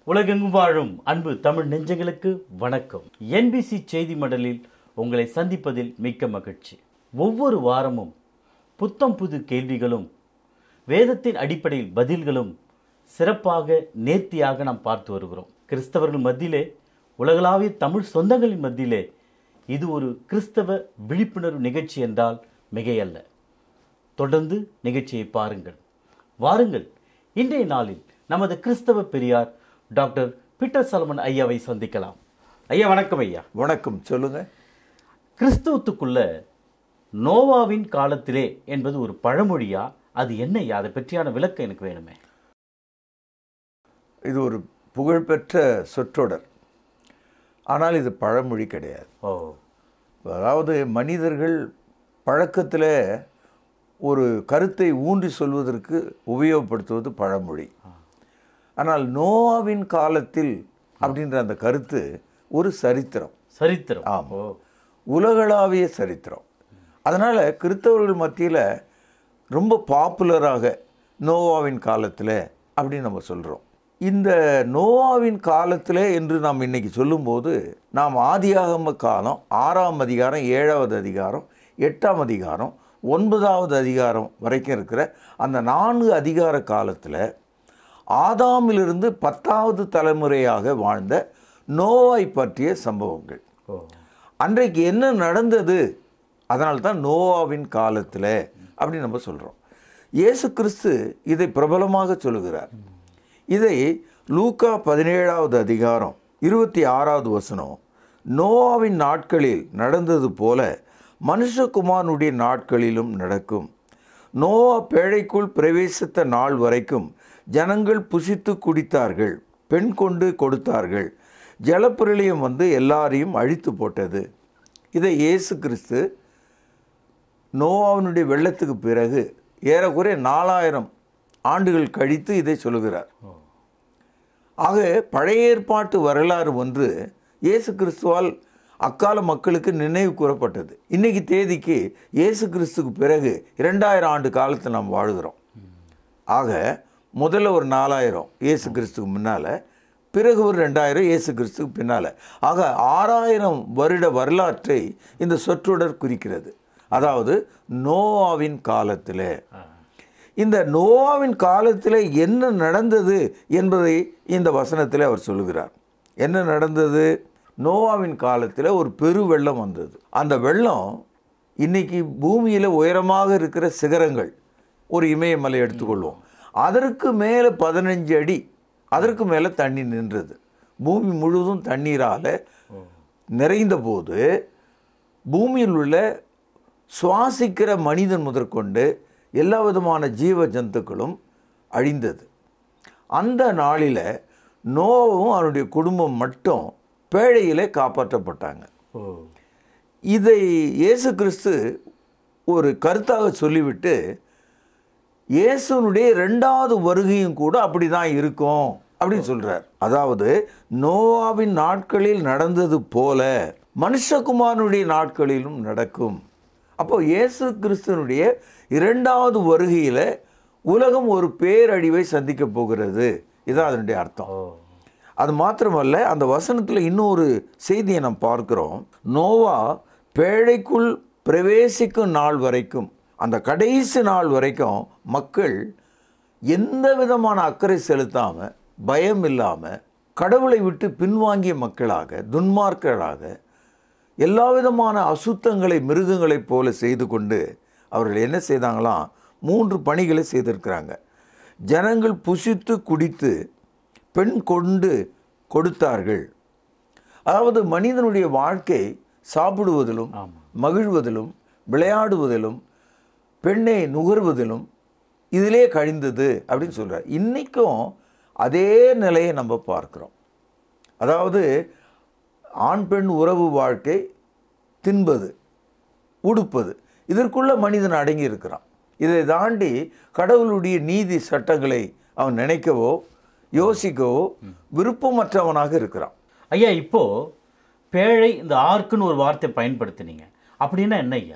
உலகெங்கும் வாழும் அன்பு தமிழ் நெஞ்சங்களுக்கு வணக்கம் என்பிசி செய்தி மடலில் உங்களை சந்திப்பதில் மிக்க மகிழ்ச்சி ஒவ்வொரு வாரமும் புத்தம் புது கேள்விகளும் வேதத்தின் அடிப்படையில் பதில்களும் சிறப்பாக நேர்த்தியாக நாம் பார்த்து வருகிறோம் கிறிஸ்தவர்கள் மத்தியிலே உலகளாவிய தமிழ் சொந்தங்களின் மத்தியிலே இது ஒரு கிறிஸ்தவ விழிப்புணர்வு நிகழ்ச்சி என்றால் மிகையல்ல தொடர்ந்து நிகழ்ச்சியை பாருங்கள் வாருங்கள் இன்றைய நாளில் நமது கிறிஸ்தவ பெரியார் டாக்டர் பீட்டர் சலமன் ஐயாவை சந்திக்கலாம் ஐயா வணக்கம் ஐயா வணக்கம் சொல்லுங்க கிறிஸ்தவத்துக்குள்ள நோவாவின் காலத்திலே என்பது ஒரு பழமொழியா அது என்ன ஐயா அதை பற்றியான விளக்கம் எனக்கு வேணுமே இது ஒரு புகழ்பெற்ற சொற்றொடர் ஆனால் இது பழமொழி கிடையாது ஓ அதாவது மனிதர்கள் பழக்கத்தில் ஒரு கருத்தை ஊன்றி சொல்வதற்கு உபயோகப்படுத்துவது பழமொழி ஆனால் நோவாவின் காலத்தில் அப்படின்ற அந்த கருத்து ஒரு சரித்திரம் சரித்திரம் ஆமா. ஓ உலகளாவிய சரித்திரம் அதனால் கிறிஸ்தவர்கள் மத்தியில் ரொம்ப பாப்புலராக நோவாவின் காலத்தில் அப்படின்னு நம்ம சொல்கிறோம் இந்த நோவாவின் காலத்தில் என்று நாம் இன்னைக்கு சொல்லும்போது நாம் ஆதியாகம காலம் ஆறாம் அதிகாரம் ஏழாவது அதிகாரம் எட்டாம் அதிகாரம் ஒன்பதாவது அதிகாரம் வரைக்கும் இருக்கிற அந்த நான்கு அதிகார காலத்தில் ஆதாமிலிருந்து பத்தாவது தலைமுறையாக வாழ்ந்த நோவாய் பற்றிய சம்பவங்கள் ஓ அன்றைக்கு என்ன நடந்தது அதனால தான் நோவாவின் காலத்தில் அப்படின்னு நம்ம சொல்கிறோம் இயேசு கிறிஸ்து இதை பிரபலமாக சொல்லுகிறார் இதை லூக்கா பதினேழாவது அதிகாரம் இருபத்தி ஆறாவது வசனம் நோவாவின் நாட்களில் நடந்தது போல மனுஷகுமாரனுடைய நாட்களிலும் நடக்கும் நோவா பேழைக்குள் பிரவேசித்த நாள் வரைக்கும் ஜனங்கள் புசித்து குடித்தார்கள் பெண் கொண்டு கொடுத்தார்கள் ஜலப்பிரளயம் வந்து எல்லாரையும் அழித்து போட்டது இதை இயேசு கிறிஸ்து நோவாவினுடைய வெள்ளத்துக்கு பிறகு ஏறக்குறைய நாலாயிரம் ஆண்டுகள் கழித்து இதை சொல்லுகிறார் ஆக பழைய ஏற்பாட்டு வரலாறு ஒன்று இயேசு கிறிஸ்துவால் அக்கால மக்களுக்கு நினைவு கூறப்பட்டது இன்னைக்கு தேதிக்கு இயேசு கிறிஸ்துக்கு பிறகு இரண்டாயிரம் ஆண்டு காலத்தில் நாம் வாழுகிறோம் ஆக முதல்ல ஒரு நாலாயிரம் இயேசு கிறிஸ்துக்கு முன்னால் பிறகு ஒரு ரெண்டாயிரம் இயேசு கிறிஸ்துக்கு பின்னால் ஆக ஆறாயிரம் வருட வரலாற்றை இந்த சொற்றொடர் குறிக்கிறது அதாவது நோவாவின் காலத்தில் இந்த நோவாவின் காலத்தில் என்ன நடந்தது என்பதை இந்த வசனத்தில் அவர் சொல்லுகிறார் என்ன நடந்தது நோவாவின் காலத்தில் ஒரு பெரு வெள்ளம் வந்தது அந்த வெள்ளம் இன்னைக்கு பூமியில் உயரமாக இருக்கிற சிகரங்கள் ஒரு இமயமலை எடுத்துக்கொள்வோம் அதற்கு மேலே பதினஞ்சு அடி அதற்கு மேலே தண்ணி நின்றது பூமி முழுவதும் தண்ணீரால் நிறைந்த போது பூமியில் உள்ள சுவாசிக்கிற மனிதன் முதற்கொண்டு எல்லா விதமான ஜீவ ஜந்துக்களும் அழிந்தது அந்த நாளில் நோவும் அவனுடைய குடும்பம் மட்டும் பேழையிலே காப்பாற்றப்பட்டாங்க ஓ இதை இயேசு கிறிஸ்து ஒரு கருத்தாக சொல்லிவிட்டு இயேசுனுடைய ரெண்டாவது வருகையும் கூட அப்படி தான் இருக்கும் அப்படின்னு சொல்றார் அதாவது நோவாவின் நாட்களில் நடந்தது போல மனுஷகுமாரனுடைய நாட்களிலும் நடக்கும் அப்போ இயேசு கிறிஸ்துவனுடைய இரண்டாவது வருகையில் உலகம் ஒரு பேரழிவை சந்திக்க போகிறது இதுதான் அதனுடைய அர்த்தம் ஓ அது மாத்திரமல்ல அந்த வசனத்தில் இன்னொரு செய்தியை நாம் பார்க்கிறோம் நோவா பேழைக்குள் பிரவேசிக்கும் நாள் வரைக்கும் அந்த கடைசி நாள் வரைக்கும் மக்கள் எந்த விதமான அக்கறை செலுத்தாமல் பயம் இல்லாமல் கடவுளை விட்டு பின்வாங்கிய மக்களாக துன்மார்க்கர்களாக எல்லா விதமான அசுத்தங்களை மிருகங்களைப் போல செய்து கொண்டு அவர்கள் என்ன செய்தாங்களாம் மூன்று பணிகளை செய்திருக்கிறாங்க ஜனங்கள் புசித்து குடித்து பெண் கொண்டு கொடுத்தார்கள் அதாவது மனிதனுடைய வாழ்க்கை சாப்பிடுவதிலும் ஆமா. மகிழ்வதிலும் விளையாடுவதிலும் பெண்ணை நுகர்வதிலும் இதிலே கழிந்தது அப்படின்னு சொல்றார் இன்னைக்கும் அதே நிலையை நம்ம பார்க்கிறோம் அதாவது ஆண் பெண் உறவு வாழ்க்கை தின்பது உடுப்பது இதற்குள்ள மனிதன் அடங்கி இருக்கிறான் இதை தாண்டி கடவுளுடைய நீதி சட்டங்களை அவன் நினைக்கவோ யோசிக்கவோ விருப்பமற்றவனாக இருக்கிறான் ஐயா இப்போ பேழை இந்த ஆர்க்குன்னு ஒரு வார்த்தை பயன்படுத்தினீங்க அப்படின்னா என்ன ஐயா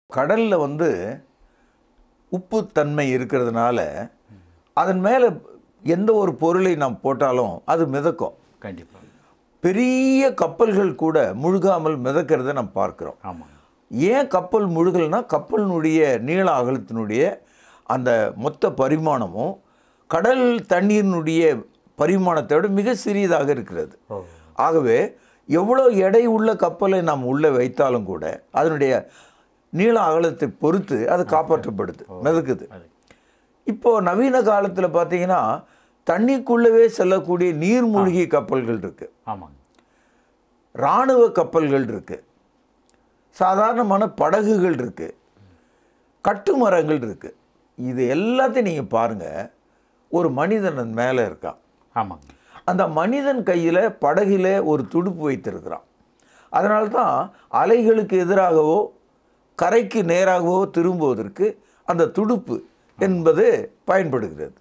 கடலில் வந்து உப்புத்தன்மை இருக்கிறதுனால அதன் மேலே எந்த ஒரு பொருளை நாம் போட்டாலும் அது மிதக்கும் கண்டிப்பாக பெரிய கப்பல்கள் கூட முழுகாமல் மிதக்கிறத நம்ம பார்க்கிறோம் ஆமாங்க ஏன் கப்பல் முழுகல்னா கப்பலினுடைய நீள அகலத்தினுடைய அந்த மொத்த பரிமாணமும் கடல் தண்ணீரினுடைய பரிமாணத்தை விட மிக சிறியதாக இருக்கிறது ஓ ஆகவே எவ்வளோ எடை உள்ள கப்பலை நாம் உள்ளே வைத்தாலும் கூட அதனுடைய நீள அகலத்தை பொறுத்து அது காப்பாற்றப்படுது மிதக்குது அது இப்போ நவீன காலத்தில் பார்த்தீங்கன்னா தண்ணிக்குள்ளவே செல்லக்கூடிய நீர்மூழ்கி கப்பல்கள் இருக்கு ஆமாங்க இராணுவ கப்பல்கள் இருக்கு சாதாரணமான படகுகள் இருக்கு கட்டுமரங்கள் இருக்கு இது எல்லாத்தையும் நீங்கள் பாருங்க ஒரு மனிதன் அது மேலே இருக்கான் ஆமாங்க அந்த மனிதன் கையில் படகில ஒரு துடுப்பு வைத்திருக்கிறான் அதனால தான் அலைகளுக்கு எதிராகவோ கரைக்கு நேராகவோ திரும்புவதற்கு அந்த துடுப்பு என்பது பயன்படுகிறது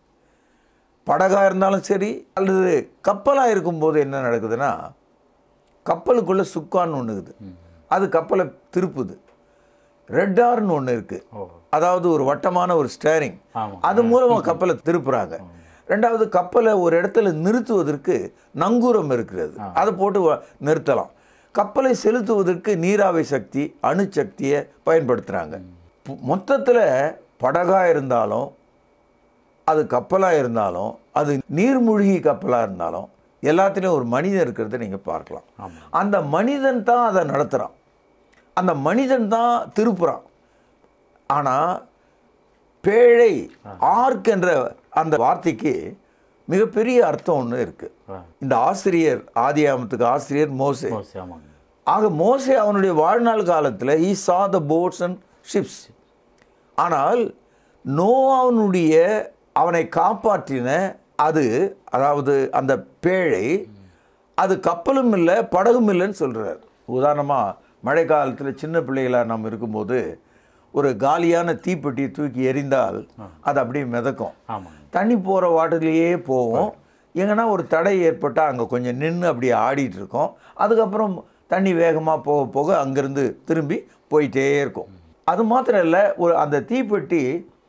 படகாக இருந்தாலும் சரி அல்லது கப்பலாக இருக்கும்போது என்ன நடக்குதுன்னா கப்பலுக்குள்ளே சுக்கான்னு ஒன்று இருக்குது அது கப்பலை திருப்புது ரெட்டார்னு ஒன்று இருக்குது ஓ அதாவது ஒரு வட்டமான ஒரு ஸ்டேரிங் ஆமாம் அது மூலமாக கப்பலை திருப்புறாங்க ரெண்டாவது கப்பலை ஒரு இடத்துல நிறுத்துவதற்கு நங்கூரம் இருக்கிறது அதை போட்டு வ- நிறுத்தலாம் கப்பலை செலுத்துவதற்கு நீராவி சக்தி அணுசக்தியை பயன்படுத்துகிறாங்க மொத்தத்தில் படகா இருந்தாலும் அது கப்பலாக இருந்தாலும் அது நீர்மூழ்கி கப்பலாக இருந்தாலும் எல்லாத்துலேயும் ஒரு மனிதன் இருக்கிறத நீங்கள் பார்க்கலாம் ஆமாம் அந்த மனிதன் தான் அதை நடத்துகிறான் அந்த மனிதன் தான் திருப்புறான் ஆனால் பேழை ஆர்க் என்ற அந்த வார்த்தைக்கு மிகப்பெரிய அர்த்தம் ஒன்று இருக்குது ஆ இந்த ஆசிரியர் ஆதியாமத்துக்கு ஆசிரியர் மோசே ஓ சரி, ஆமாங்க ஆக மோசே அவனுடைய வாழ்நாள் காலத்தில் ஈ சா த போட்ஸ் அண்ட் ஷிப்ஸ் ஆனால் நோவாவனுடைய அவனை காப்பாற்றின அது அதாவது அந்த பேழை அது கப்பலும் இல்லை படகும் இல்லைன்னு சொல்கிறார் உதாரணமாக மழை காலத்தில் சின்ன பிள்ளைகளாக நாம் இருக்கும்போது ஒரு காலியான தீப்பெட்டியை தூக்கி எறிந்தால் அது அப்படியே மிதக்கும் ஆமாங்க தண்ணி போகிற வாட்டர்லேயே போவோம் எங்கன்னா ஒரு தடை ஏற்பட்டால் அங்கே கொஞ்சம் நின்று அப்படியே ஆடிட்டு இருக்கோம் அதுக்கப்புறம் தண்ணி வேகமாக போக போக அங்கேருந்து திரும்பி போயிட்டே இருக்கும் அது மாத்திரம் இல்லை ஒரு அந்த தீப்பெட்டி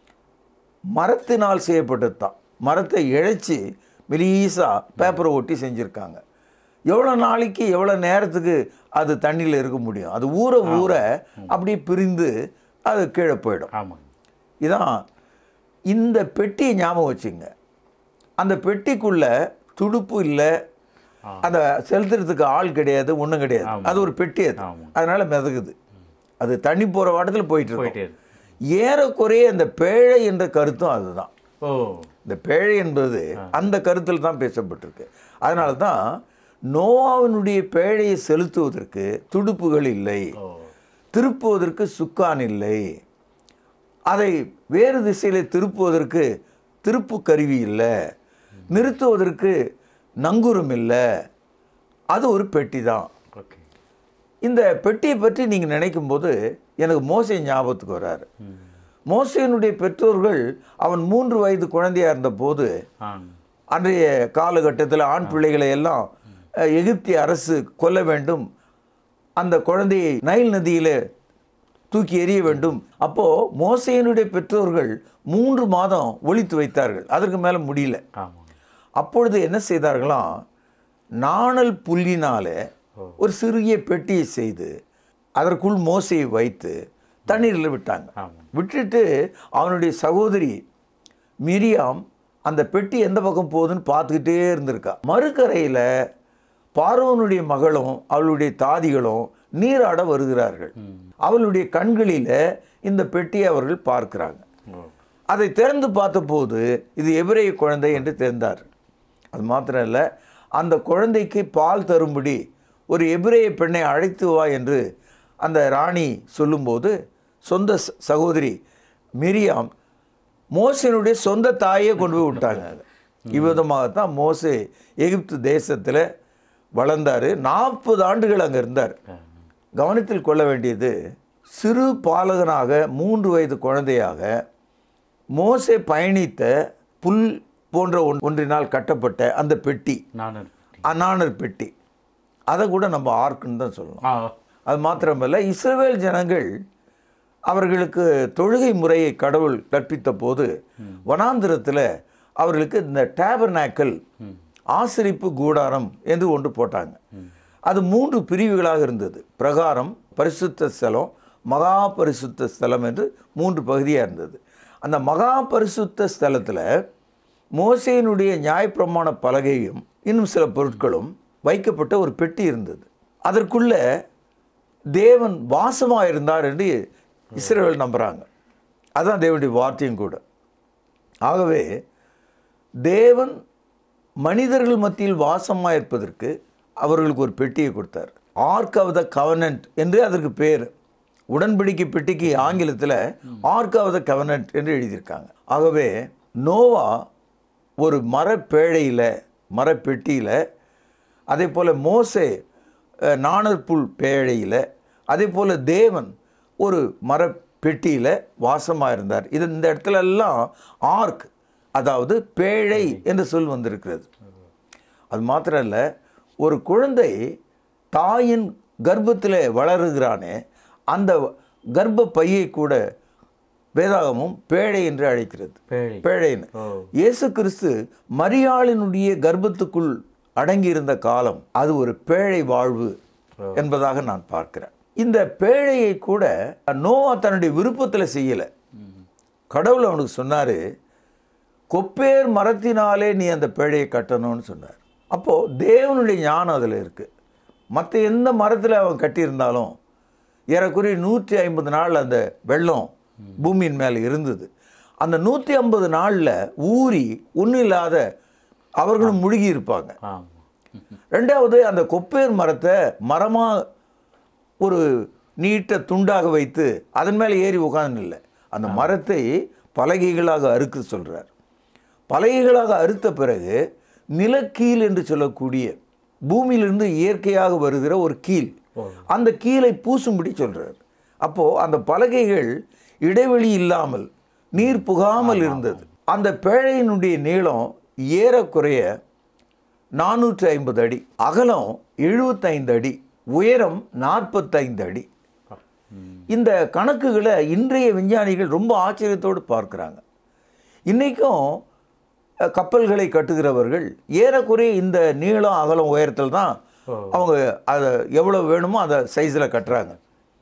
மரத்தினால் செய்யப்பட்டது தான் மரத்தை இழைச்சி மெலீஸாக பேப்பரை ஒட்டி செஞ்சுருக்காங்க எவ்வளோ நாளைக்கு எவ்வளோ நேரத்துக்கு அது தண்ணியில் இருக்க முடியும் அது ஊற ஊற அப்படியே பிரிந்து அது கீழே போயிடும் ஆமாங்க இதான் இந்த பெட்டியை ஞாபகம் வச்சுங்க அந்த பெட்டிக்குள்ள துடுப்பு இல்லை ஆ. அந்த செலுத்துறதுக்கு ஆள் கிடையாது ஒன்றும் கிடையாது ஆமா. அது ஒரு பெட்டி அது ஆமா. அதனால மிதக்குது அது தண்ணி போகிற வாட்டத்தில் போயிட்டு போயிட்டே இருக்கும் இருக்கு ஏறக்குறைய அந்த பேழை என்ற கருத்தும் அதுதான் ஓ இந்த பேழை என்பது அந்த கருத்தில் தான் பேசப்பட்டிருக்கு அதனால தான் நோவாவினுடைய பேழையை செலுத்துவதற்கு துடுப்புகள் இல்லை ஓ திருப்புவதற்கு சுக்கான் இல்லை அதை வேறு திசையில் திருப்புவதற்கு திருப்பு கருவி இல்லை நிறுத்துவதற்கு நங்கூரம் இல்லை அது ஒரு பெட்டி தான் ஓகே இந்த பெட்டியை பற்றி நீங்கள் நினைக்கும் போது எனக்கு மோசை ஞாபகத்துக்கு வராரு மோசையினுடைய பெற்றோர்கள் அவன் மூன்று வயது குழந்தையா இருந்தபோது ஆ அன்றைய காலகட்டத்தில் ஆண் பிள்ளைகளை எல்லாம் அஹ், எகிப்திய அரசு கொல்ல வேண்டும் அந்த குழந்தையை நைல் நதியில் தூக்கி எறிய வேண்டும் அப்போ மோசையினுடைய பெற்றோர்கள் மூன்று மாதம் ஒழித்து வைத்தார்கள் அதற்கு மேலே முடியல ஆமாங்க அப்பொழுது என்ன செய்தார்களாம் நாணல் புல்லினாலே ஒரு சிறிய பெட்டியை செய்து அதற்குள் மோசையை வைத்து தண்ணீரில் விட்டாங்க ஆமாம் விட்டுட்டு அவனுடைய சகோதரி மிரியாம் அந்த பெட்டி எந்த பக்கம் போகுதுன்னு பார்த்துக்கிட்டே இருந்திருக்கா மறுக்கரையில் பார்வோனுடைய மகளும் அவளுடைய தாதிகளும் நீராட வருகிறார்கள் அவளுடைய கண்களில் இந்த பெட்டியை அவர்கள் பார்க்கிறாங்க ஓ அதை திறந்து பார்த்தபோது இது எபிரேய குழந்தை என்று தெரிந்தார் அது மாத்திரம் இல்லை அந்த குழந்தைக்கு பால் தரும்படி ஒரு எபிரேய பெண்ணை அழைத்து வா என்று அந்த ராணி சொல்லும்போது சொந்த ச- சகோதரி மிரியாம் மோசனுடைய சொந்த தாயே கொண்டு போய் விட்டாங்க இவ்விதமாகத்தான் மோசே எகிப்து தேசத்தில் வளர்ந்தார் நாற்பது ஆண்டுகள் அங்கே இருந்தார் கவனத்தில் கொள்ள வேண்டியது சிறு பாலகனாக மூன்று வயது குழந்தையாக மோசே பயணித்த புல் போன்ற ஒன் ஒன்றினால் கட்டப்பட்ட அந்த பெட்டி நானும் அநாணர் பெட்டி அதை கூட நம்ம ஆர்க்குன்னு தான் சொல்லணும் ஆ அது மாத்திரமல்ல இஸ்ரவேல் ஜனங்கள் அவர்களுக்கு தொழுகை முறையை கடவுள் கற்பித்த போது வனாந்திரத்தில் அவர்களுக்கு இந்த டேபர்நாக்கல் ஆசிரிப்பு கூடாரம் என்று ஒன்று போட்டாங்க அது மூன்று பிரிவுகளாக இருந்தது பிரகாரம் பரிசுத்த ஸ்தலம் மகா பரிசுத்த ஸ்தலம் என்று மூன்று பகுதியாக இருந்தது அந்த மகா பரிசுத்த ஸ்தலத்தில் மோசையினுடைய நியாயப்பிரமாண பலகையும் இன்னும் சில பொருட்களும் வைக்கப்பட்ட ஒரு பெட்டி இருந்தது அதற்குள்ள தேவன் வாசமாக இருந்தார் என்று இஸ்ரேல் நம்புகிறாங்க அதான் தேவனுடைய வார்த்தையும் கூட ஆகவே தேவன் மனிதர்கள் மத்தியில் வாசமாக இருப்பதற்கு அவர்களுக்கு ஒரு பெட்டியை கொடுத்தார் ஆர்க் ஆஃப் த கவனன்ட் என்று அதற்கு பேர் உடன்படிக்கை பெட்டிக்கு ஆங்கிலத்தில் ஆர்க் ஆஃப் த கவனன்ட் என்று எழுதியிருக்காங்க ஆகவே நோவா ஒரு மரப்பேழையில் மரப்பெட்டியில் அதே போல் மோசே அஹ், நாணற்புல் பேழையில் அதே போல் தேவன் ஒரு மரப்பெட்டியில் வாசமாக இருந்தார் இது இந்த இடத்துல எல்லாம் ஆர்க் அதாவது பேழை என்று சொல் வந்திருக்கிறது அது மாத்திரம் இல்லை ஒரு குழந்தை தாயின் கர்ப்பத்தில் வளருகிறானே அந்த கர்ப்ப பையை கூட வேதாகமும் பேழை என்று அழைக்கிறது பேழை பேழைன்னு ஓ இயேசு கிறிஸ்து மரியாளினுடைய கர்ப்பத்துக்குள் அடங்கியிருந்த காலம் அது ஒரு பேழை வாழ்வு என்பதாக நான் பார்க்கிறேன் இந்த பேழையை கூட நோவா தன்னுடைய விருப்பத்தில் செய்யலை கடவுள் அவனுக்கு சொன்னார் கொப்பேர் மரத்தினாலே நீ அந்த பேழையை கட்டணும்னு சொன்னார் அப்போது தேவனுடைய ஞானம் அதில் இருக்குது மற்ற எந்த மரத்தில் அவன் கட்டியிருந்தாலும் ஏறக்குறைய நூற்றி ஐம்பது நாள் அந்த வெள்ளம் பூமியின் மேலே இருந்தது அந்த நூற்றி ஐம்பது நாளில் ஊறி ஒன்றும் இல்லாத அவர்களும் முழுகி இருப்பாங்க ஆமாம் ரெண்டாவது அந்த கொப்பேர் மரத்தை மரமாக ஒரு நீட்ட துண்டாக வைத்து அதன் மேலே ஏறி உட்கார்ந்து இல்லை அந்த மரத்தை பலகைகளாக அறுக்க சொல்றார் பலகைகளாக அறுத்த பிறகு நிலக்கீல் என்று சொல்லக்கூடிய பூமியிலிருந்து இயற்கையாக வருகிற ஒரு கீல் அந்த கீலை பூசும்படி சொல்றார் அப்போ அந்த பலகைகள் இடைவெளி இல்லாமல் நீர் புகாமல் இருந்தது அந்த பேழையினுடைய நீளம் ஏறக்குறைய நானூற்றி ஐம்பது அடி அகலம் எழுபத்தைந்து அடி உயரம் நாற்பத்தைந்து அடி இந்த கணக்குகளை இன்றைய விஞ்ஞானிகள் ரொம்ப ஆச்சரியத்தோடு பார்க்குறாங்க இன்றைக்கும் அஹ், கப்பல்களை கட்டுகிறவர்கள் ஏறக்குறைய இந்த நீளம் அகலம் உயரத்தில் தான் அவங்க அதை எவ்வளோ வேணுமோ அதை சைஸில் கட்டுறாங்க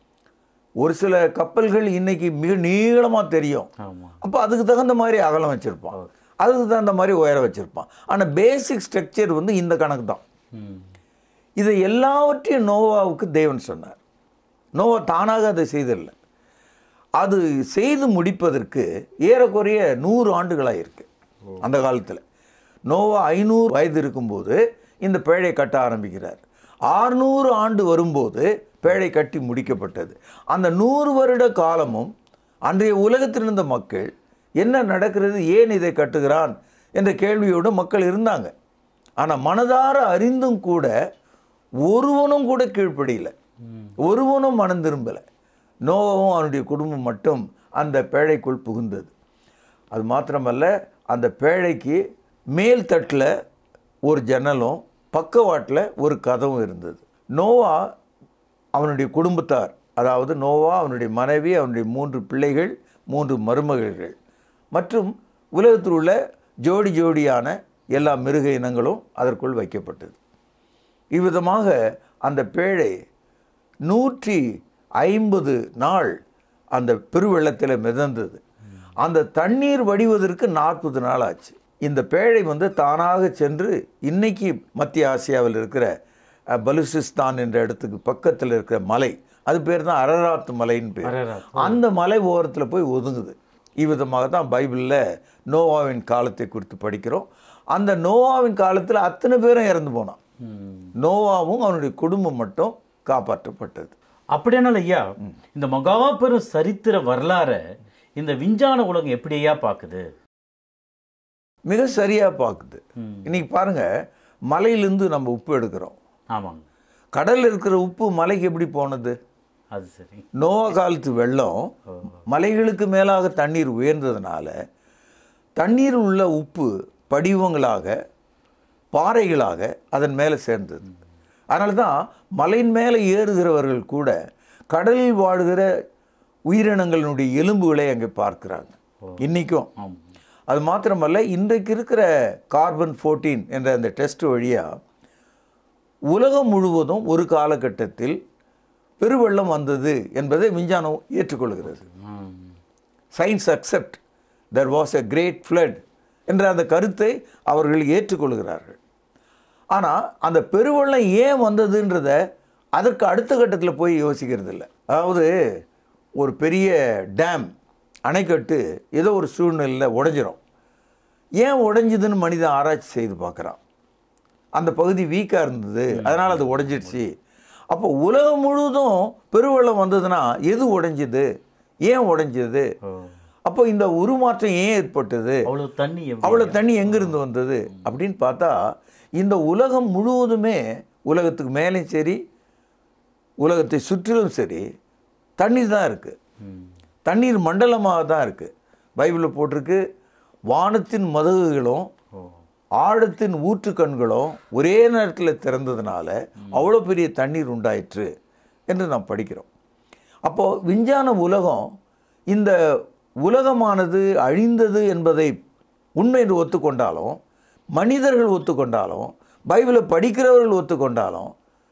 ஒரு சில கப்பல்கள் இன்னைக்கு மிக நீளமாக தெரியும் ஆமாம் அப்போ அதுக்கு தகுந்த மாதிரி அகலம் வச்சுருப்பான் அதுக்கு தகுந்த மாதிரி உயரம் வச்சுருப்பான் ஆனால் பேசிக் ஸ்ட்ரக்சர் வந்து இந்த கணக்கு தான் ம் இதை எல்லாவற்றையும் நோவாவுக்கு தேவன் சொன்னார் நோவா தானாக அதை செய்தில்லை அது செய்து முடிப்பதற்கு ஏறக்குறைய நூறு ஆண்டுகளாக இருக்கு அந்த காலத்தில் நோவா ஐநூறு வயது இருக்கும்போது இந்த பேழை கட்ட ஆரம்பிக்கிறார் ஆறுநூறு ஆண்டு வரும்போது பேழை கட்டி முடிக்கப்பட்டது அந்த நூறு வருட காலமும் அன்றைய உலகத்தில் இருந்த மக்கள் என்ன நடக்கிறது ஏன் இதை கட்டுகிறான் என்ற கேள்வியோடு மக்கள் இருந்தாங்க ஆனால் மனதார அறிந்தும் கூட ஒருவனும் கூட கீழ்ப்படியல ஒருவனும் மனம் திரும்பலை நோவும் அவனுடைய குடும்பம் மட்டும் அந்த பேழைக்குள் புகுந்தது அது மாத்திரமல்ல அந்த பேழைக்கு மேல் தட்டில் ஒரு ஜன்னலும் பக்கவாட்டில் ஒரு கதவும் இருந்தது நோவா அவனுடைய குடும்பத்தார் அதாவது நோவா அவனுடைய மனைவி அவனுடைய மூன்று பிள்ளைகள் மூன்று மருமகள்கள் மற்றும் உலகத்தில் உள்ள ஜோடி ஜோடியான எல்லா மிருக இனங்களும் அதற்குள் வைக்கப்பட்டது இவ்விதமாக அந்த பேழை நூற்றி ஐம்பது நாள் அந்த பெருவெள்ளத்தில் மிதந்தது அந்த தண்ணீர் வடிவதற்கு நாற்பது நாள் ஆச்சு இந்த பேழை வந்து தானாக சென்று இன்னைக்கு மத்திய ஆசியாவில் இருக்கிற அஹ், பலுசிஸ்தான் என்ற இடத்துக்கு பக்கத்தில் இருக்கிற மலை அது பேர் தான் அரராத் மலைன்னு பேர் அரராத். அந்த மலை ஓரத்தில் போய் ஒதுங்குது இவ்விதமாக தான் பைபிளில் நோவாவின் காலத்தை குறித்து படிக்கிறோம் அந்த நோவாவின் காலத்தில் அத்தனை பேரும் இறந்து போனான் ம் நோவாவும் அவனுடைய குடும்பம் மட்டும் காப்பாற்றப்பட்டது அப்படியானால் ஐயா இந்த மகா பெரும் சரித்திர வரலாறை இந்த விஞ்ஞான உலகம் எப்படி ஐயா பார்க்குது மிக சரியாக பார்க்குது ம். இன்னைக்கு பாருங்க மலையிலேருந்து நம்ம உப்பு எடுக்கிறோம் ஆமாங்க கடல்ல இருக்கிற உப்பு மலைக்கு எப்படி போனது அது சரி நோவா காலத்து வெள்ளம் ஓ மலைகளுக்கு மேலாக தண்ணீர் உயர்ந்ததுனால தண்ணீரில் உள்ள உப்பு படிவங்களாக பாறைகளாக அதன் மேலே சேர்ந்தது அதனால தான் மலையின் மேலே ஏறுகிறவர்கள் கூட கடலில் வாழுகிற உயிரினங்களினுடைய எலும்புகளை அங்கே பார்க்குறாங்க இன்றைக்கும் ஆமாம் அது மாத்திரமல்ல இன்றைக்கு இருக்கிற கார்பன் 14 என்ற அந்த டெஸ்ட் வழியாக உலகம் முழுவதும் ஒரு காலகட்டத்தில் பெருவெள்ளம் வந்தது என்பதை விஞ்ஞானம் ஏற்றுக்கொள்கிறது ம். Science accept there was a great flood என்ற அந்த கருத்தை அவர்கள் ஏற்றுக்கொள்கிறார்கள் ஆனால் அந்த பெருவெள்ளம் ஏன் வந்ததுன்றத அதற்கு அடுத்த கட்டத்தில் போய் யோசிக்கிறது இல்லை அதாவது ஒரு பெரிய டேம் அணைக்கட்டு ஏதோ ஒரு சூழ்நிலையில் உடைஞ்சிரும் ஏன் உடைஞ்சுதுன்னு மனிதன் ஆராய்ச்சி செய்து பார்க்குறான் அந்த பகுதி வீக்காக இருந்தது அதனால் அது உடைஞ்சிடுச்சு அப்போ உலகம் முழுவதும் பெருவெள்ளம் வந்ததுன்னா எது உடைஞ்சுது ஏன் உடைஞ்சது ஓ. அப்போ இந்த உருமாற்றம் ஏன் ஏற்பட்டது அவ்வளவு தண்ணி எப்படி? அவ்வளோ தண்ணி எங்கிருந்து வந்தது அப்படின்னு பார்த்தா இந்த உலகம் முழுவதுமே உலகத்துக்கு மேலேயும் சரி உலகத்தை சுற்றிலும் சரி தண்ணீர் தான் இருக்குது ம். தண்ணீர் மண்டலமாக தான் இருக்குது பைபிளில் போட்டிருக்கு வானத்தின் மதகுகளும் ஓ. ஆழத்தின் ஊற்றுக்கண்களும் ஒரே நேரத்தில் திறந்ததுனால அவ்வளோ பெரிய தண்ணீர் உண்டாயிற்று என்று நாம் படிக்கிறோம் அப்போது விஞ்ஞான உலகம் இந்த உலகமானது அழிந்தது என்பதை உண்மை என்று ஒத்துக்கொண்டாலும் மனிதர்கள் ஒத்துக்கொண்டாலும் பைபிளை படிக்கிறவர்கள் ஒத்துக்கொண்டாலும்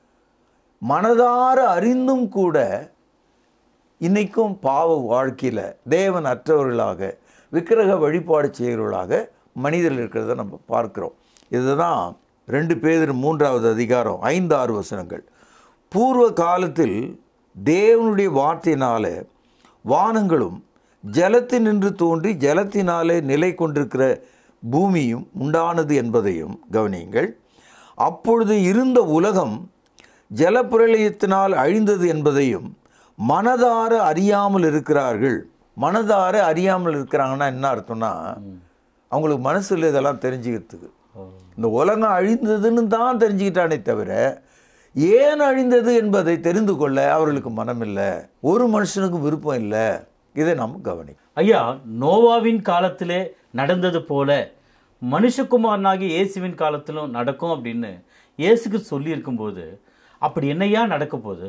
மனதார அறிந்தும் கூட இன்னைக்கும் பாவ வாழ்க்கையில் தேவன் அற்றவர்களாக விக்கிரக வழிபாடு செய்கிறவர்களாக மனிதர்கள் இருக்கிறத நம்ம பார்க்கிறோம் இதுதான் ரெண்டு பேர் மூன்றாவது அதிகாரம் ஐந்து ஆறு வசனங்கள் பூர்வ காலத்தில் தேவனுடைய வார்த்தையினால வானங்களும் ஜலத்தினின்று தோன்றி ஜலத்தினாலே நிலை கொண்டிருக்கிற பூமியும் உண்டானது என்பதையும் கவனியுங்கள் அப்பொழுது இருந்த உலகம் ஜலப்பிரளயத்தினால் அழிந்தது என்பதையும் மனதார அறியாமல் இருக்கிறார்கள் மனதார அறியாமல் இருக்கிறாங்கன்னா என்ன அர்த்தம்னா அவங்களுக்கு மனசில் இதெல்லாம் தெரிஞ்சுக்கிறதுக்கு ஓ. இந்த உலகம் அழிந்ததுன்னு தான் தெரிஞ்சுக்கிட்டானே தவிர ஏன் அழிந்தது என்பதை தெரிந்து கொள்ள அவர்களுக்கு மனம் இல்லை ஒரு மனுஷனுக்கும் விருப்பம் இல்லை இதை நாம் கவனிக்கணும் ஐயா நோவாவின் காலத்திலே நடந்தது போல மனுஷகுமாரனாகிய இயேசுவின் காலத்திலும் நடக்கும் அப்படின்னு இயேசுக்கு சொல்லியிருக்கும் போது அப்படி என்னையா நடக்க போகுது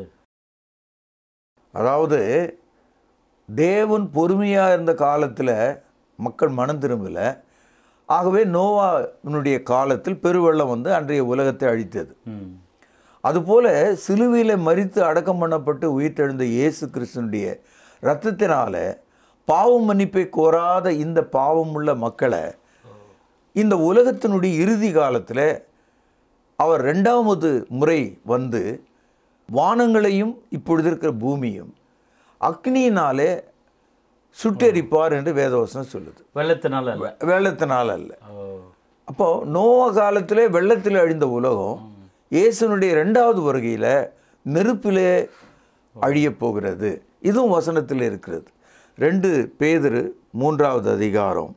அதாவது தேவன் பொறுமையாக இருந்த காலத்தில் மக்கள் மனம் திரும்பலை ஆகவே நோவாவினுடைய காலத்தில் பெருவெள்ளம் வந்து அன்றைய உலகத்தை அழித்தது ம். அதுபோல சிலுவையில் மரித்து அடக்கம் பண்ணப்பட்டு உயிர்த்தெழுந்த இயேசு கிறிஸ்துனுடைய இரத்தத்தினால பாவம் மன்னிப்பை கோராத இந்த பாவமுள்ள மக்களை இந்த உலகத்தினுடைய இறுதி காலத்தில் அவர் ரெண்டாவது முறை வந்து வானங்களையும் இப்பொழுது இருக்கிற பூமியும் அக்னியினாலே சுட்டெரிப்பார் என்று வேதவசனம் சொல்லுது வெள்ளத்தினால அல்ல. வெள்ளத்தினால் அல்ல ஓ. அப்போ நோவா காலத்திலே வெள்ளத்தில் அழிந்த உலகம் இயேசுனுடைய ரெண்டாவது வருகையில் நெருப்பிலே அழியப் போகிறது இதுவும் வசனத்தில் இருக்கிறது ரெண்டு பேதுரு மூன்றாவது அதிகாரம்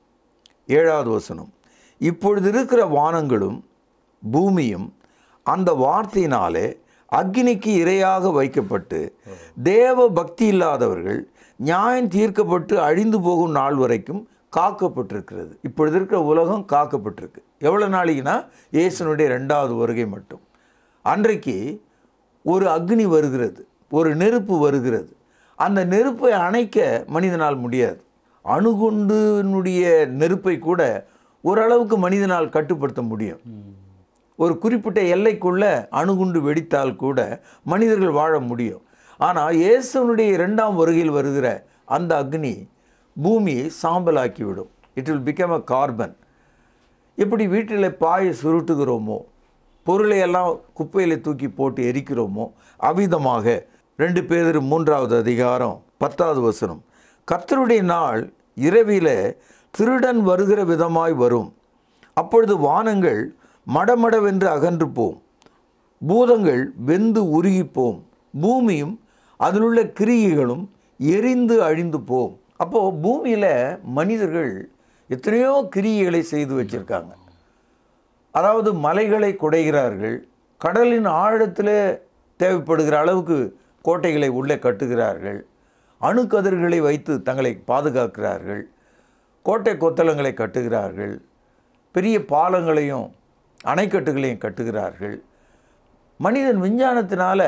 ஏழாவது வசனம் இப்பொழுது இருக்கிற வானங்களும் பூமியும் அந்த வார்த்தையினாலே அக்னிக்கு இரையாக வைக்கப்பட்டு தேவ பக்தி இல்லாதவர்கள் நியாயம் தீர்க்கப்பட்டு அழிந்து போகும் நாள் வரைக்கும் காக்கப்பட்டிருக்கிறது இப்பொழுது இருக்கிற உலகம் காக்கப்பட்டிருக்கு எவ்வளோ நாளைக்குன்னா இயேசுனுடைய ரெண்டாவது வருகை மட்டும் அன்றைக்கு ஒரு அக்னி வருகிறது ஒரு நெருப்பு வருகிறது அந்த நெருப்பை அணைக்க மனிதனால் முடியாது அணுகுண்டுனுடைய நெருப்பை கூட ஓரளவுக்கு மனிதனால் கட்டுப்படுத்த முடியும் ஒரு குறிப்பிட்ட எல்லைக்குள்ள அணுகுண்டு வெடித்தால் கூட மனிதர்கள் வாழ முடியும் ஆனால் இயேசுனுடைய இரண்டாம் வருகையில் வருகிற அந்த அக்னி பூமியை சாம்பலாக்கிவிடும் it will become a carbon எப்படி வீட்டில் பாயை சுருட்டுகிறோமோ பொருளை எல்லாம் குப்பையில் தூக்கி போட்டு எரிக்கிறோமோ அவ்விதமாக ரெண்டு பேர் மூன்றாவது அதிகாரம் பத்தாவது வசனம் கர்த்தருடைய நாள் இரவில திருடன் வருகிற விதமாய் வரும் அப்பொழுது வானங்கள் மடமடவென்று அகன்று போம் பூதங்கள் வெந்து உருகிப் போம் பூமியும் அதிலுள்ள கிரியைகளும் எரிந்து அழிந்து போம் அப்போது பூமியில் மனிதர்கள் எத்தனையோ கிரியைகளை செய்து வச்சிருக்காங்க அதாவது மலைகளை குடைகிறார்கள் கடலின் ஆழத்தில் தேவைப்படுகிற அளவுக்கு கோட்டைகளை உள்ளே கட்டுகிறார்கள் அணுக்கதிர்களை வைத்து தங்களை பாதுகாக்கிறார்கள் கோட்டை கொத்தளங்களை கட்டுகிறார்கள் பெரிய பாலங்களையும் அணைக்கட்டுகளையும் கட்டுகிறார்கள் மனிதன் விஞ்ஞானத்தினால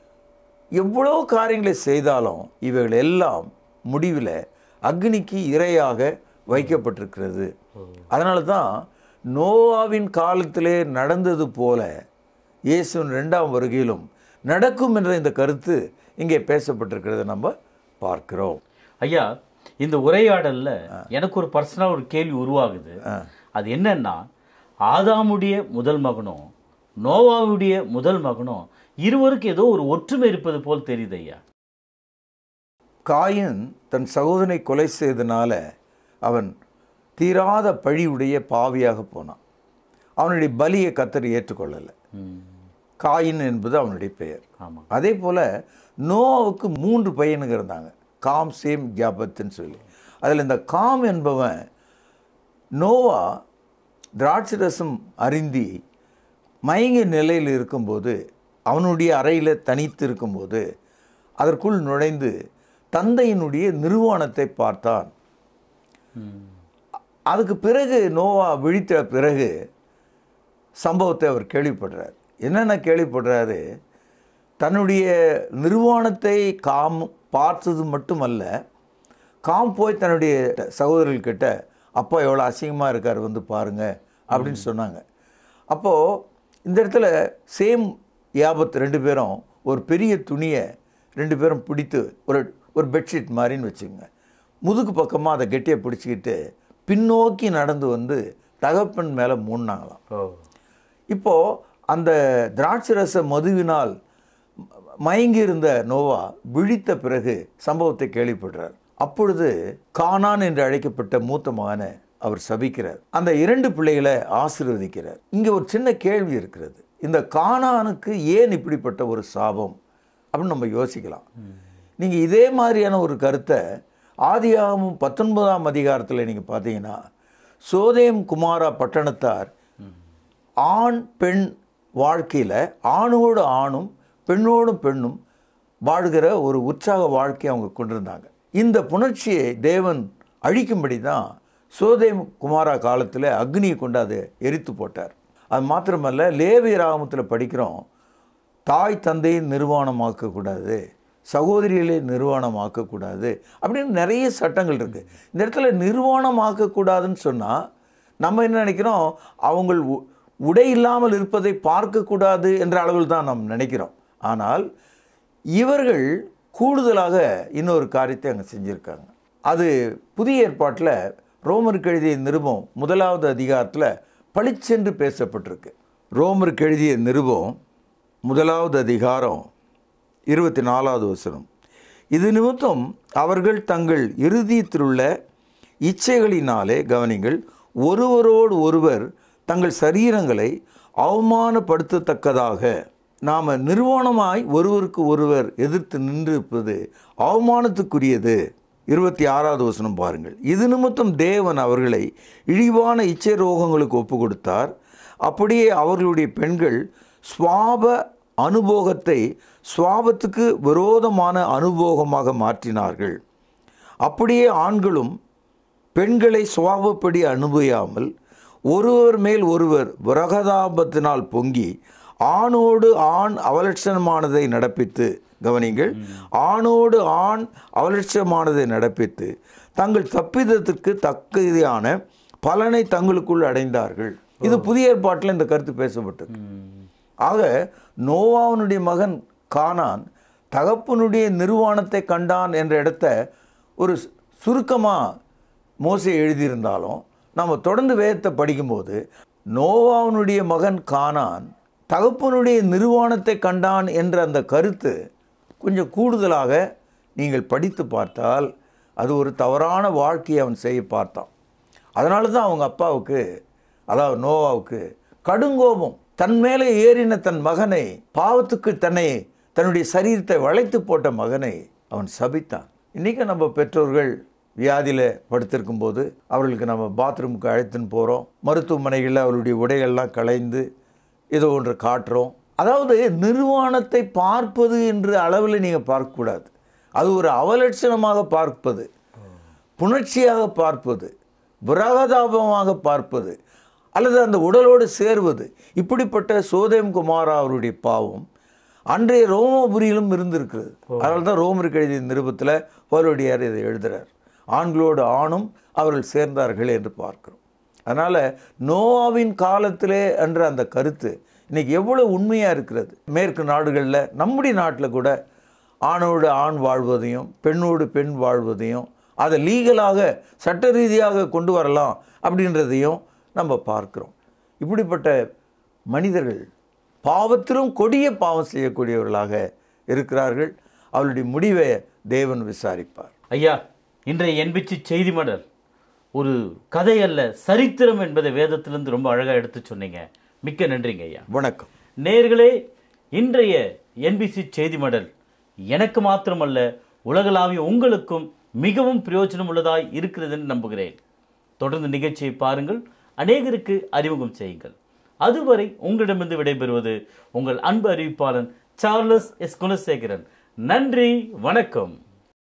எவ்வளோ காரியங்களை செய்தாலும் இவைகள் எல்லாம் முடிவில் அக்னிக்கு இரையாக வைக்கப்பட்டிருக்கிறது அதனால தான் நோவாவின் காலத்திலே நடந்தது போல இயேசுவின் ரெண்டாம் வருகையிலும் நடக்கும் என்ற இந்த கருத்து இங்கே பேசப்பட்டிருக்கிறதை நம்ம பார்க்கிறோம் ஐயா இந்த உரையாடல்ல எனக்கு ஒரு பர்சனல் ஒரு கேள்வி உருவாகுது அது என்னன்னா ஆதாமுடைய முதல் மகனும் நோவாவுடைய முதல் மகனும் இருவருக்கு ஏதோ ஒரு ஒற்றுமை இருப்பது போல் தெரியுது ஐயா காயின் தன் சகோதரனை கொலை செய்தனால அவன் தீராத பழியுடைய பாவியாக போனான் அவனுடைய பலியை கத்தர் ஏற்றுக்கொள்ளலை ம், காயின் என்பது அவனுடைய பெயர் ஆமா அதே போல் நோவாவுக்கு மூன்று பையனுங்க இருந்தாங்க காம் சேம் ஜாபத்துன்னு சொல்லி அதில் இந்த காம் என்பவன் நோவா திராட்சை ரசம் அருந்தி மயங்கிய நிலையில் இருக்கும்போது அவனுடைய அறையில் தனித்து இருக்கும்போது அதற்குள் நுழைந்து தந்தையினுடைய நிர்வாணத்தை பார்த்தான் ம், அதுக்கு பிறகு நோவா விழித்த பிறகு சம்பவத்தை அவர் கேள்விப்படுறார் என்னென்ன கேள்விப்படுறாரு தன்னுடைய நிர்வாணத்தை காம் பார்த்தது மட்டுமல்ல காம் போய் தன்னுடைய சகோதரர்கள்கிட்ட அப்பா எவ்வளோ அசிங்கமாக இருக்கார் வந்து பாருங்க அப்படின்னு சொன்னாங்க அப்போது இந்த இடத்துல சேம் யாபத் ரெண்டு பேரும் ஒரு பெரிய துணியை ரெண்டு பேரும் பிடித்து ஒரு ஒரு பெட்ஷீட் மாதிரின்னு வச்சுக்கோங்க முதுகு பக்கமாக அதை கெட்டியாக பிடிச்சிக்கிட்டு பின்னோக்கி நடந்து வந்து தகப்பன் மேலே மூடினாங்களாம் ஓ இப்போது அந்த திராட்சை ரச மதுவினால் மயங்கி இருந்த நோவா விழித்த பிறகு சம்பவத்தை கேள்விப்படுறார் அப்பொழுது கானான் என்று அழைக்கப்பட்ட மூத்த மகனை அவர் சபிக்கிறார் அந்த இரண்டு பிள்ளைகளை ஆசீர்வதிக்கிறார் இங்கே ஒரு சின்ன கேள்வி இருக்கிறது இந்த கானானுக்கு ஏன் இப்படிப்பட்ட ஒரு சாபம் அப்படின்னு நம்ம யோசிக்கலாம் நீங்கள் இதே மாதிரியான ஒரு கருத்தை ஆதியாகமும் பத்தொன்பதாம் அதிகாரத்தில் நீங்கள் பார்த்தீங்கன்னா சோதேம் குமாரா பட்டணத்தார் ஆண் பெண் வாழ்க்கையில் ஆணோடு ஆணும் பெண்ணோடும் பெண்ணும் வாழ்கிற ஒரு உற்சாக வாழ்க்கையை அவங்க கொண்டிருந்தாங்க இந்த புணர்ச்சியை தேவன் அழிக்கும்படி தான் சோதேம் குமாரா காலத்தில் அக்னியை கொண்டு அதை எரித்து போட்டார் அது மாத்திரமல்ல லேவி ராகமத்தில் படிக்கிறோம் தாய் தந்தையை நிர்வாணமாக்கக்கூடாது சகோதரிகளை நிர்வாணமாக்கக்கூடாது அப்படின்னு நிறைய சட்டங்கள் இருக்குது இந்த இடத்துல நிர்வாணமாக்கக்கூடாதுன்னு சொன்னால் நம்ம என்ன நினைக்கிறோம் அவங்க உ- உடை இல்லாமல் இருப்பதை பார்க்கக்கூடாது என்ற அளவில் தான் நாம் நினைக்கிறோம் ஆனால் இவர்கள் கூடுதலாக இன்னொரு காரியத்தை அங்கே செஞ்சுருக்காங்க அது புதிய ஏற்பாட்டில் ரோமருக்கு எழுதிய நிருபம் முதலாவது அதிகாரத்தில் பளிச்சென்று பேசப்பட்டிருக்கு ரோமருக்கு எழுதிய நிருபம் முதலாவது அதிகாரம் இருபத்தி நாலாவது வசனம் இது நிமித்தம் அவர்கள் தங்கள் இறுதியத்திலுள்ள இச்சைகளினாலே கவனிங்கள் ஒருவரோடு ஒருவர் தங்கள் சரீரங்களை அவமானப்படுத்தத்தக்கதாக நாம் நிர்வாணமாய் ஒருவருக்கு ஒருவர் எதிர்த்து நின்றிருப்பது அவமானத்துக்குரியது இருபத்தி ஆறாவது வசனம் பாருங்கள் இது நிமித்தம் தேவன் அவர்களை இழிவான இச்சை ரோகங்களுக்கு ஒப்பு கொடுத்தார் அப்படியே அவர்களுடைய பெண்கள் சுவாப அனுபோகத்தை சுவாபத்துக்கு விரோதமான அனுபோகமாக மாற்றினார்கள் அப்படியே ஆண்களும் பெண்களை சுவாபப்படி அனுபவியாமல் ஒருவர் மேல் ஒருவர் விரகதாபத்தினால் பொங்கி ஆணோடு ஆண் அவலட்சணமானதை நடப்பித்து கவனிங்கள் ஆணோடு ஆண் அவலட்சணமானதை நடப்பித்து தங்கள் தப்பிதத்திற்கு தக்கதையான பலனை தங்களுக்குள் அடைந்தார்கள் இது புதிய ஏற்பாட்டில் இந்த கருத்து பேசப்பட்டது ஆக நோவாவனுடைய மகன் கானான் தகப்பனுடைய நிர்வாணத்தை கண்டான் என்ற இடத்த ஒரு சுருக்கமாக மோசே எழுதியிருந்தாலும் நம்ம தொடர்ந்து வேதத்தை படிக்கும்போது நோவாவனுடைய மகன் கானான் தகப்பனுடைய நிர்வாணத்தை கண்டான் என்ற அந்த கருத்து கொஞ்சம் கூடுதலாக நீங்கள் படித்து பார்த்தால் அது ஒரு தவறான வாழ்க்கையை அவன் செய்ய பார்த்தான் அதனால தான் அவங்க அப்பாவுக்கு அதாவது நோவாவுக்கு கடுங்கோபம் தன் மேலே ஏறின தன் மகனை பாவத்துக்கு தன்னை தன்னுடைய சரீரத்தை வளைத்து போட்ட மகனை அவன் சபித்தான் இன்றைக்கி நம்ம பெற்றோர்கள் வியாதியில் படுத்திருக்கும் போது அவர்களுக்கு நம்ம பாத்ரூமுக்கு அழைத்துன்னு போகிறோம் மருத்துவமனைகளில் அவருடைய உடைகள்லாம் களைந்து ஏதோ ஒன்று காட்டுறோம் அதாவது நிர்வாணத்தை பார்ப்பது என்ற அளவில் நீங்கள் பார்க்கக்கூடாது அது ஒரு அவலட்சணமாக பார்ப்பது புணர்ச்சியாக பார்ப்பது விரகதாபமாக பார்ப்பது அல்லது அந்த உடலோடு சேர்வது இப்படிப்பட்ட சோதேம் குமாரா அவருடைய பாவம் அன்றைய ரோமபுரியிலும் இருந்திருக்கிறது அதனால தான் ரோமருக்கு எழுதிய நிருபத்தில் பவுலடியார் இதை எழுதுறார் ஆண்களோடு ஆணும் அவர்கள் சேர்ந்தார்கள் என்று பார்க்கிறோம் அதனால் நோவாவின் காலத்திலே என்ற அந்த கருத்து இன்னைக்கு எவ்வளோ உண்மையாக இருக்கிறது மேற்கு நாடுகளில் நம்முடைய நாட்டில் கூட ஆணோடு ஆண் வாழ்வதையும் பெண்ணோடு பெண் வாழ்வதையும் அதை லீகலாக சட்ட ரீதியாக கொண்டு வரலாம் அப்படின்றதையும் நம்ம பார்க்கிறோம் இப்படிப்பட்ட மனிதர்கள் பாவத்திலும் கொடிய பாவம் செய்யக்கூடியவர்களாக இருக்கிறார்கள் அவளுடைய முடிவை தேவன் விசாரிப்பார் ஐயா இன்றைய என்பிச்சி செய்தி மடல் ஒரு கதை அல்ல சரித்திரம் என்பதை வேதத்திலிருந்து ரொம்ப அழகா எடுத்து சொன்னீங்க மிக்க நன்றிங்க ஐயா வணக்கம் நேர்களே இன்றைய என்பிசி செய்தி மடல் எனக்கு மாத்திரமல்ல உலகளாவிய உங்களுக்கும் மிகவும் பிரயோஜனம் உள்ளதாய் இருக்கிறது என்று நம்புகிறேன் தொடர்ந்து நிகழ்ச்சியை பாருங்கள் அநேகருக்கு அறிமுகம் செய்யுங்கள் அதுவரை உங்களிடமிருந்து விடைபெறுவது உங்கள் அன்பு அறிவிப்பாளன் சார்லஸ் எஸ் குணசேகரன் நன்றி வணக்கம்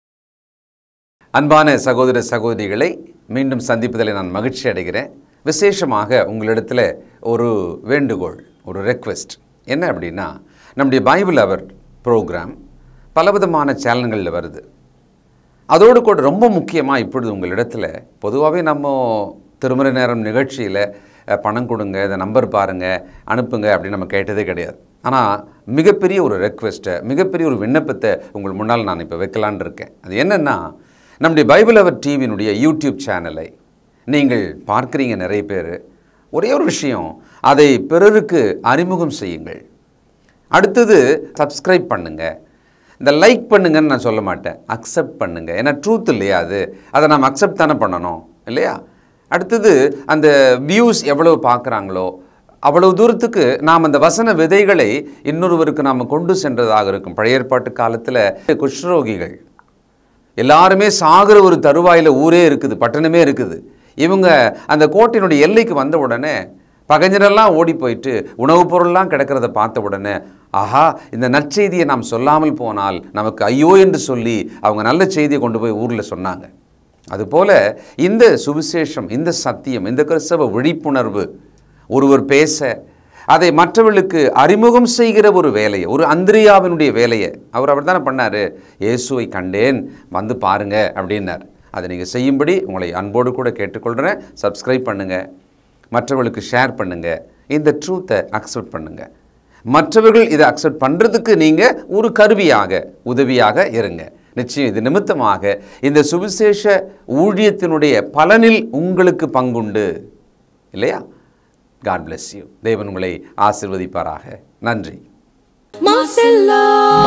அன்பான சகோதர சகோதரிகளை மீண்டும் சந்திப்பதில் நான் மகிழ்ச்சி அடைகிறேன் விசேஷமாக உங்களிடத்தில் ஒரு வேண்டுகோள் ஒரு ரெக்வெஸ்ட் என்ன அப்படின்னா நம்முடைய பைபிள் அவர் ப்ரோக்ராம் பலவிதமான சேனல்களில் வருது அதோடு கூட ரொம்ப முக்கியமாக இப்பொழுது உங்களிடத்தில் பொதுவாகவே நம்ம திருமறை நேரம் நிகழ்ச்சியில் அஹ், பணம் கொடுங்க இந்த நம்பர் பாருங்கள் அனுப்புங்க அப்படின்னு நம்ம கேட்டதே கிடையாது ஆனால் மிகப்பெரிய ஒரு ரெக்வெஸ்ட்டை மிகப்பெரிய ஒரு விண்ணப்பத்தை உங்கள் முன்னால் நான் இப்போ வைக்கலான்னு இருக்கேன் அது என்னென்னா நம்முடைய பைபிள் அவர் டிவியினுடைய யூடியூப் சேனலை நீங்கள் பார்க்குறீங்க நிறைய பேர் ஒரே ஒரு விஷயம் அதை பிறருக்கு அறிமுகம் செய்யுங்கள் அடுத்தது சப்ஸ்கிரைப் பண்ணுங்க இந்த லைக் பண்ணுங்கன்னு நான் சொல்ல மாட்டேன் அக்செப்ட் பண்ணுங்க ஏன்னா ட்ரூத் இல்லையா அது அதை நாம் அக்செப்ட் தானே பண்ணணும் இல்லையா அடுத்தது அந்த வியூஸ் எவ்வளவு பார்க்குறாங்களோ அவ்வளவு தூரத்துக்கு நாம் அந்த வசன விதைகளை இன்னொருவருக்கு நாம் கொண்டு சென்றதாக இருக்கும் பழைய ஏற்பாட்டு காலத்தில் குஷ்ரோகிகள் எல்லாருமே சாகிற ஒரு தருவாயில் ஊரே இருக்குது பட்டணமே இருக்குது இவங்க அந்த கோட்டையினுடைய எல்லைக்கு வந்த உடனே பகைஞரெல்லாம் ஓடி போயிட்டு உணவுப் பொருள்லாம் கிடக்கிறத பார்த்த உடனே ஆஹா இந்த நற்செய்தியை நாம் சொல்லாமல் போனால் நமக்கு ஐயோ என்று சொல்லி அவங்க நல்ல செய்தியை கொண்டு போய் ஊரில் சொன்னாங்க அதுபோல இந்த சுவிசேஷம் இந்த சத்தியம் இந்த கிறிஸ்தவ விழிப்புணர்வு ஒருவர் பேச அதை மற்றவர்களுக்கு அறிமுகம் செய்கிற ஒரு வேலையை ஒரு அந்திரியாவினுடைய வேலையை அவர் அவர் தானே பண்ணார் இயேசுவை கண்டேன் வந்து பாருங்க அப்படின்னார் அதை நீங்கள் செய்யும்படி உங்களை அன்போடு கூட கேட்டுக்கொள்கிறேன் சப்ஸ்கிரைப் பண்ணுங்கள் மற்றவர்களுக்கு ஷேர் பண்ணுங்கள் இந்த ட்ரூத்தை அக்செப்ட் பண்ணுங்கள் மற்றவர்கள் இதை அக்செப்ட் பண்ணுறதுக்கு நீங்கள் ஒரு கருவியாக உதவியாக இருங்க நிச்சயம் இது நிமித்தமாக இந்த சுவிசேஷ ஊழியத்தினுடைய பலனில் உங்களுக்கு பங்குண்டு இல்லையா காட் bless யூ தேவன் உங்களை ஆசிர்வதிப்பாராக நன்றி மாசெல்லா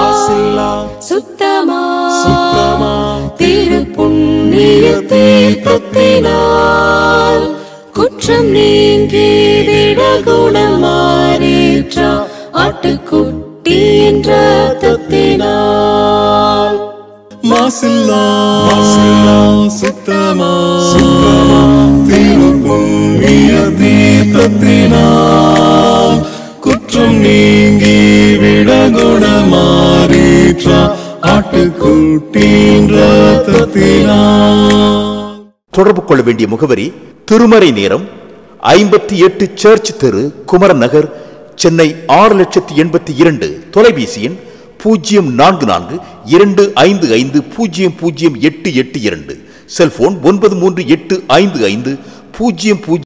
சுத்தமா திரு புண்ணிய தீர்த்தத்தினால் குற்றம் நீங்கி விடகுணம் மாறேற்ற ஆட்டுக்குட்டி என்ற தத்தினால் மாசில்லா மாசில்லா சுத்தமா சுத்தமா திருப்புண்ணிய தீர்த்தத்தினால் குற்றம் நீங்கி விடகுண மாறீற்ற ஆட்டுக்குட்டின் ரத்தத்தினால் தொடர்பு கொள்ள வேண்டிய முகவரி திருமறை நேரம் ஐம்பத்தி எட்டு சர்ச் தெரு குமரன் நகர் சென்னை ஆறு லட்சத்தி எண்பத்தி இரண்டு தொலைபேசி எண் பூஜ்ஜியம் நான்கு நான்கு இரண்டு ஐந்து ஐந்து பூஜ்ஜியம் பூஜ்ஜியம் எட்டு எட்டு இரண்டு செல்போன் ஒன்பது மூன்று எட்டு ஐந்து ஐந்து பூஜ்ஜியம் பூஜ்ஜியம்